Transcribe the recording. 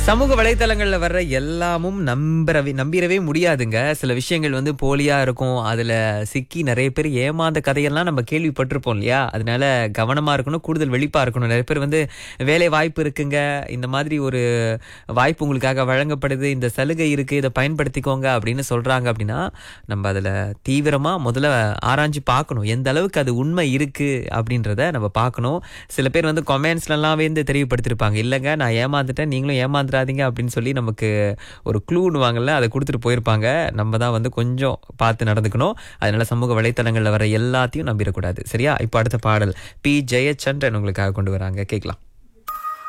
சமூக வலைத்தளங்கள்ல வர்ற எல்லாமும் நம்பரவே நம்பிடவே முடியாதுங்க சில விஷயங்கள் வந்து போலியா இருக்கும் அதுல சிக்கி நிறைய பேர் ஏமாந்த கதையெல்லாம் நம்ம கேள்விப்பட்டிருப்போம் இல்லையா அதனால கவனமா இருக்கணும் கூடுதல் வெளிப்பா இருக்கணும் நிறைய பேர் வந்து வேலை வாய்ப்பு இருக்குங்க இந்த மாதிரி ஒரு வாய்ப்பு உங்களுக்காக வழங்கப்படுது இந்த சலுகை இருக்கு இதை பயன்படுத்திக்கோங்க அப்படின்னு சொல்றாங்க அப்படின்னா நம்ம அதுல தீவிரமா முதல்ல ஆராய்ஞ்சு பார்க்கணும் எந்த அளவுக்கு அது உண்மை இருக்கு அப்படின்றத நம்ம பார்க்கணும் சில பேர் வந்து கொமெண்ட்ஸ்லாம் வந்து தெரியப்படுத்திருப்பாங்க இல்லைங்க நான் ஏமாந்துட்டேன் நீங்களும் ஏமாந்துடாதீங்க அப்படின்னு சொல்லி நமக்கு ஒரு க்ளூன்னு வாங்கல அதை கொடுத்துட்டு போயிருப்பாங்க நம்ம தான் வந்து கொஞ்சம் பார்த்து நடந்துக்கணும் அதனால சமூக வலைத்தளங்களில் வர எல்லாத்தையும் நம்பிடக்கூடாது சரியா இப்போ அடுத்த பாடல் பி ஜெயச்சந்திரன் உங்களுக்காக கொண்டு வராங்க கேட்கலாம்